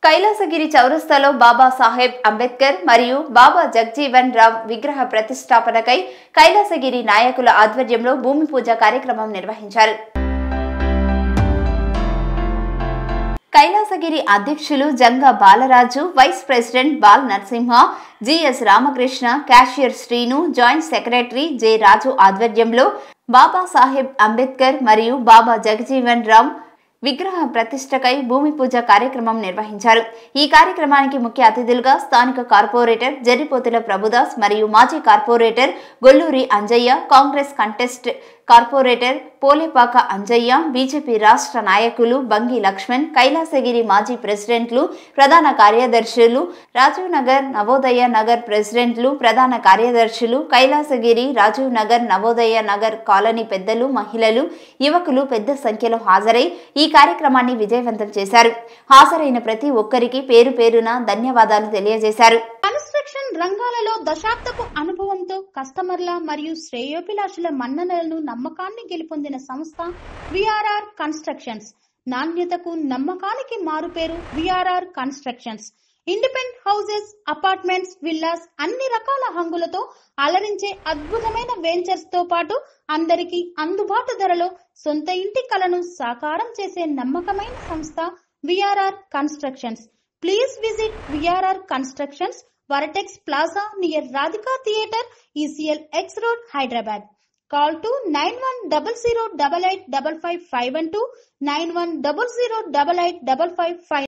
కైలాసగిరి చౌరస్తాలో బాబా సాహెబ్ అంబేద్కర్ మరియు బాబా జగ్జీవన్ రామ్ విగ్రహ ప్రతిష్టాపనకై కైలాసగిరి నాయకుల ఆధ్వర్యంలో భూమి పూజ కార్యక్రమం నిర్వహించారు కైలాసగిరి అధ్యక్షులు Janga Balaraju vice president Bal Narasimha G S Ramakrishna cashier Srinu joint secretary J Raju ఆధ్వర్యంలో బాబా సాహెబ్ అంబేద్కర్ మరియు బాబా జగజీవన్ రామ్ విగ్రహ ప్రతిష్టకై భూమి పూజ కార్యక్రమం నిర్వహించారు ఈ కార్యక్రమానికి ముఖ్య అతిథులుగా స్థానిక కార్పొరేటర్ జరిపోతుల ప్రభుదాస్ మరియు మాజీ corporator Golluri Anjaiah Congress contest corporator Polepaka Anjaiah BJP రాష్ట్ర నాయకులు బంగి లక్ష్మణ్ కైలాసగిరి మాజీ ప్రెసిడెంట్లు ప్రధాన కార్యదర్శులు రాజీవ్ నగర్ నవోదయ నగర్ ప్రెసిడెంట్లు ప్రధాన కార్యదర్శులు కైలాసగిరి రాజీవ్ నగర్ నవోదయ నగర్ కాలనీ పెద్దలు మహిళలు యువకులు పెద్ద సంఖ్యలో హాజరై ఈ కార్యక్రమాన్ని విజయవంతం చేశారు హాజరైన ప్రతి ఒక్కరికి పేరు పేరున ధన్యవాదాలు తెలియజేశారు కన్స్ట్రక్షన్ రంగాలలో దశాబ్దపు అనుభవంతో కస్టమర్ల మరియు శ్రేయోభిలాషుల మన్ననలను నమ్మకాన్ని గెలుపొందిన సంస్థ విఆర్ఆర్ కన్స్ట్రక్షన్స్ నాణ్యతకు నమ్మకానికి మారుపేరు V R R constructions independent houses apartments villas అన్ని రకాల హంగులతో అలరించే అద్భుతమైన వెంచర్స్ తో పాటు అందరికీ అందుబాటు ధరలో సొంత ఇంటి కలను సాకారం చేసే నమ్మకమైన సంస్థ V R R constructions please visit V R R constructions vertex plaza near Radhika theatre E C L X road Hyderabad call to nine one double zero double eight double five five one two nine one double zero double eight double five five